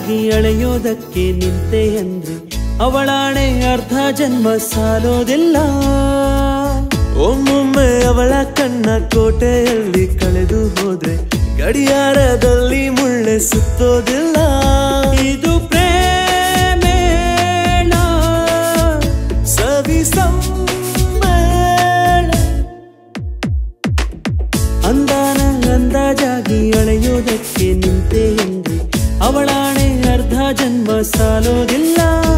ಜಾಗಿ ಅಳೆಯೋದಕ್ಕೆ ನಿಂತೆ ಅಂದ್ರೆ ಅವಳಾಣೆ ಅರ್ಧ ಜನ್ಮ ಸಾಲೋದಿಲ್ಲ ಒಮ್ಮೊಮ್ಮೆ ಅವಳ ಕಣ್ಣ ಕೋಟೆಯಲ್ಲಿ ಕಳೆದು ಹೋದ್ರೆ ಗಡಿಯಾರದಲ್ಲಿ ಮುಳ್ಳೆ ಸುತ್ತೋದಿಲ್ಲ ಇದು ಪ್ರೇಮೇಳ ಸವಿ ಸಮ್ಮೇಳ ಅಂದಾನ ಅಂದಾಜಾಗಿ ಅಳೆಯೋದಕ್ಕೆ ನಿಂತೆ ಎಂದ್ರೆ ಅವಳಾಣೆ ಅರ್ಧ ಜನ್ಮ ಸಾಲೋದಿಲ್ಲ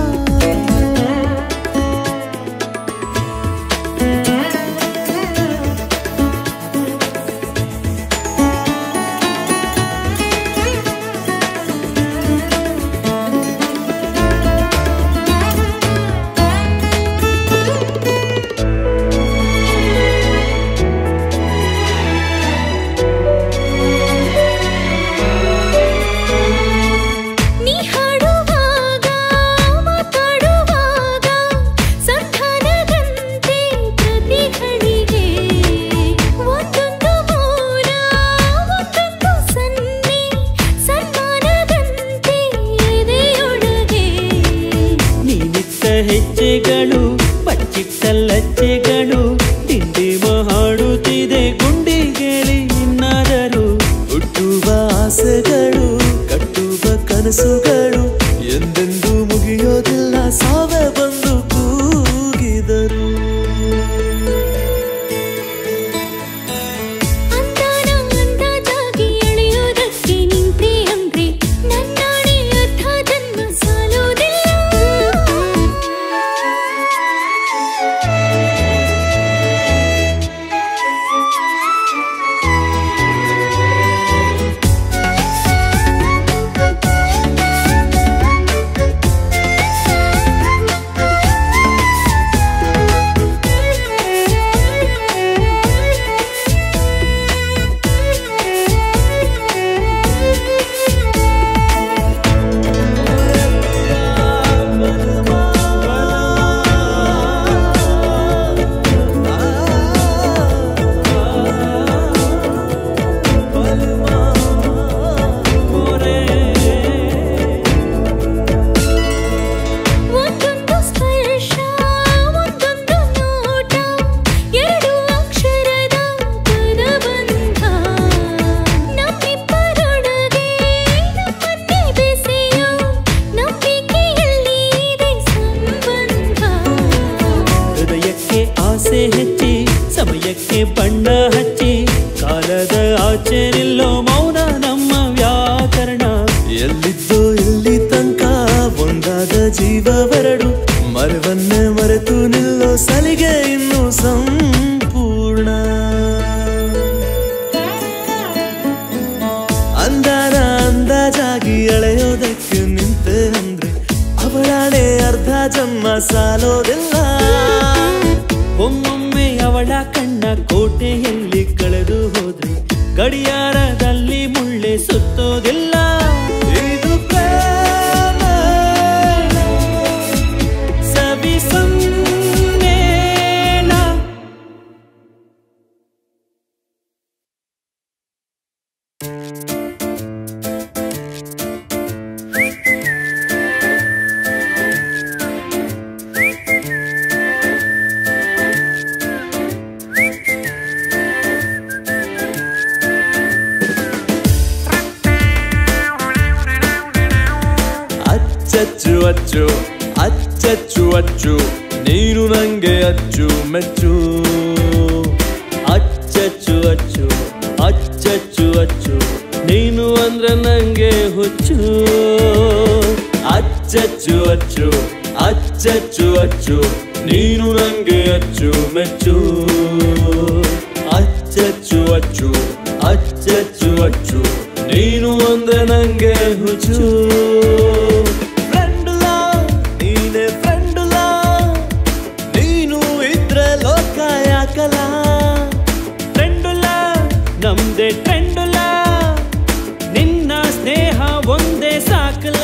ನೀ ಹಾಡುವಾಗ ಮಾತಾಡುವಾಗ ಸಂಧಾನದಂತೆ ಪ್ರತಿ ಹಣಿಗೆ ಒಂದೊಂದು ಮೌನ ಒಂದೊಂದು ಸನ್ನೆ ಸನ್ಮಾನದಂತೆ ಎದೆಯೊಳಗೆ ನೀನಿಟ್ಟ ಹೆಜ್ಜೆಗಳು ಬಚ್ಚಿಟ್ಟ ಲಜ್ಜೆಗಳು ತಿಂಡಿ ಹಾಡುತ್ತಿದೆ ಗುಂಡಿಗೇಳಿ ಇನ್ನಾದರೂ ಹುಟ್ಟುವ ಆಸೆಗಳು ಕಟ್ಟುವ ಕನಸುಗಳು ಎಂದೆಂದೂ ಮುಗಿಯೋದಿಲ್ಲ ಸಾವೇ ಬಂದು ಕೂಗಿದರು ಅಂದಾನ ಅಂದಾಜಾಗಿ ಎಳೆಯೋದಕ್ಕೆ ನಿಂತೆ ಅಂದ್ರೆ ನನ್ನಾಣೆ ಅರ್ಧ ಜನ್ಮ ಸಾಲೋದಿಲ್ಲ ಒಂದೊಂದು ಸ್ಪರ್ಶ ಒಂದೊಂದು ನೋಟ ಎರಡು ಅಕ್ಷರದ ಪದಬಂಧ ನಮ್ಮಿಬ್ಬರೊಳಗೆ ನಮ್ಮನ್ನೇ ಬೆಸೆಯೋ ನಂಬಿಕೆಯಲ್ಲಿ ಇದೆ ಸಂಬಂಧ ಹೃದಯಕ್ಕೆ ಆಸೆ ಹೆಚ್ಚಿ ಸಮಯಕ್ಕೆ ಬಣ್ಣ ಹಚ್ಚಿ ಕಾಲದ ಆಚೆ ನಿಲ್ಲೋ ಮೌನ ನಮ್ಮ ವ್ಯಾಕರಣ ಎಲ್ಲಿದ್ದೋ ಇಲ್ಲಿ ತನಕ ಒಂದಾದ ಜೀವವೆರಡು ಮರವನ್ನೇ ಮರೆತು ನಿಲ್ಲೋ ಸಲಿಗೆ ಇನ್ನು ಸಂಪೂರ್ಣ ಅಂದಾನ ಅಂದಾಜಾಗಿ ಅಳೆಯೋದಕ್ಕೆ ನಿಂತೆ ಅಂದ್ರೆ ಅವಳಾಣೆ ಅರ್ಧ ಜನ್ಮ ಸಾಲೋದಿಲ್ಲ ಒಮ್ಮೊಮ್ಮೆ ಅವಳ ಕಣ್ಣ ಕೋಟೆಯಲ್ಲಿ ಕಳೆದು ಹೋದ್ರೆ ಗಡಿಯಾರದಲ್ಲಿ ಮುಳ್ಳೆ ಸುತ್ತೋದಿಲ್ಲ ಇದು ಪ್ರೇಮ ಸವಿ ಸಮ್ಮೇಳ ಅಚ್ಚಚ್ಚು ಅಚ್ಚು ಅಚ್ಚಚ್ಚು ಅಚ್ಚು ನೀನು ನಂಗೆ ಅಚ್ಚು ಮೆಚ್ಚು ಅಚ್ಚಚ್ಚು ಅಚ್ಚು ಅಚ್ಚಚ್ಚು ಅಚ್ಚು ನೀನು ಅಂದ್ರೆ ನಂಗೆ ಹುಚ್ಚು ಅಚ್ಚಚ್ಚು ಅಚ್ಚು ಅಚ್ಚಚ್ಚು ಅಚ್ಚು ನೀನು ನಂಗೆ ಅಚ್ಚು ಮೆಚ್ಚು ಅಚ್ಚಚ್ಚು ಅಚ್ಚು ಅಚ್ಚಚ್ಚು ಅಚ್ಚು ನೀನು ಅಂದ್ರೆ ನಂಗೆ ಹುಚ್ಚು ಫ್ರೆಂಡುಲಾ ನೀನೆ ಫ್ರೆಂಡುಲಾ ನೀನು ಇದ್ರೆ ಲೋಕ ಯಾಕಲ ಫ್ರೆಂಡುಲ ನಮ್ದೆ ಟ್ರೆಂಡುಲ ನಿನ್ನ ಸ್ನೇಹ ಒಂದೇ ಸಾಕಲ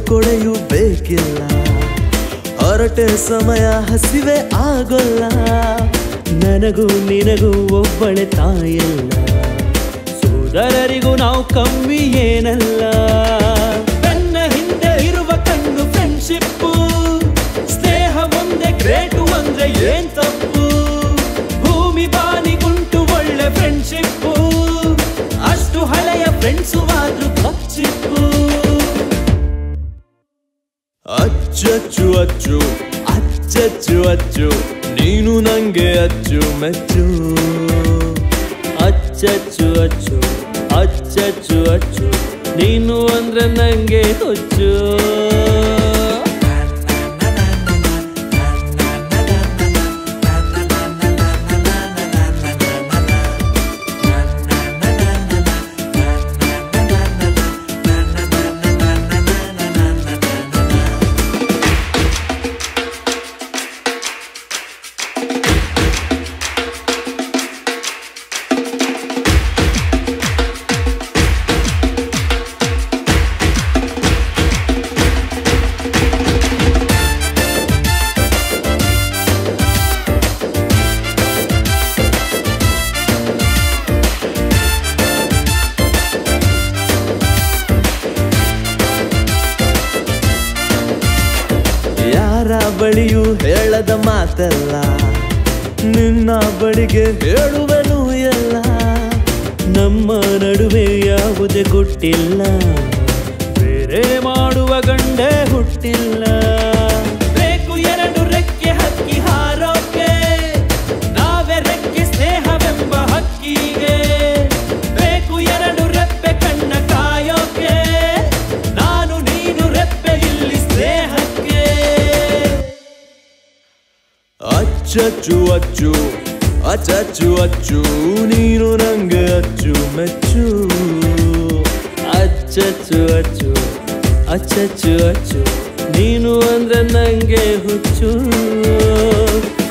ಕೊಡೆಯು ಬೇಕಿಲ್ಲ ಹೊರಟೆ ಸಮಯ ಹಸಿವೆ ಆಗೋಲ್ಲ ನನಗೂ ನಿನಗೂ ಒಬ್ಬಳೆ ತಾಯಿಲ್ಲ ಸೋದರರಿಗೂ ನಾವು ಕಮ್ಮಿ ಏನಲ್ಲ ನನ್ನ ಹಿಂದೆ ಇರುವ ಕಣ್ಣು ಫ್ರೆಂಡ್ಶಿಪ್ಪು ಸ್ನೇಹ ಒಂದೇ ಗ್ರೇಟು ಅಂದ್ರೆ ಏನ್ ತಪ್ಪು ಭೂಮಿ ಬಾನಿಗುಂಟು ಒಳ್ಳೆ ಫ್ರೆಂಡ್ಶಿಪ್ಪು ಅಷ್ಟು ಹಳೆಯ ಫ್ರೆಂಡ್ಸು ಆದ್ರೂ ಪಕ್ಷಿಪ್ಪು ಅಚ್ಚಚ್ಚು ಅಚ್ಚು ಅಚ್ಚಚ್ಚು ಅಚ್ಚು ನೀನು ನಂಗೆ ಅಚ್ಚು ಮೆಚ್ಚು ಅಚ್ಚಚ್ಚು ಅಚ್ಚು ಅಚ್ಚಚ್ಚು ಅಚ್ಚು ನೀನು ಅಂದ್ರೆ ನಂಗೆ ಹುಚ್ಚು ಯಾರ ಬಳಿಯೂ ಹೇಳದ ಮಾತಲ್ಲ ನಿನ್ನ ಬಳಿಗೆ ಹೇಳುವೆನು ಎಲ್ಲ ನಮ್ಮ ನಡುವೆ ಯಾವುದೇ ಗುಟ್ಟಿಲ್ಲ ಬೇರೆ ಮಾಡುವ ಗಂಡೆ ಹುಟ್ಟಿಲ್ಲ ಬೇಕು ಎರಡು ರೆಕ್ಕೆ ಹಕ್ಕಿ ಹಾರೋಕೆ ನಾವೇ ರೆಕ್ಕೆ ಸ್ನೇಹವೆಂಬ ಹಕ್ಕಿಗೆ ಬೇಕು ಎರಡು ರೆಪ್ಪೆ ಕಣ್ಣ ಕಾಯೋಕೆ ನಾನು ನೀನು ರೆಪ್ಪೆ ಇಲ್ಲಿ ಸ್ನೇಹಕ್ಕೆ ಅಚ್ಚಚ್ಚು ಅಚ್ಚು ಅಚ್ಚಚ್ಚು ಅಚ್ಚು ನೀನು ನಂಗೆ ಅಚ್ಚು ಮೆಚ್ಚು ಅಚ್ಚಚ್ಚು ಅಚ್ಚು ಅಚ್ಚಚ್ಚು ಅಚ್ಚು ನೀನು ಅಂದ್ರೆ ನಂಗೆ ಹುಚ್ಚು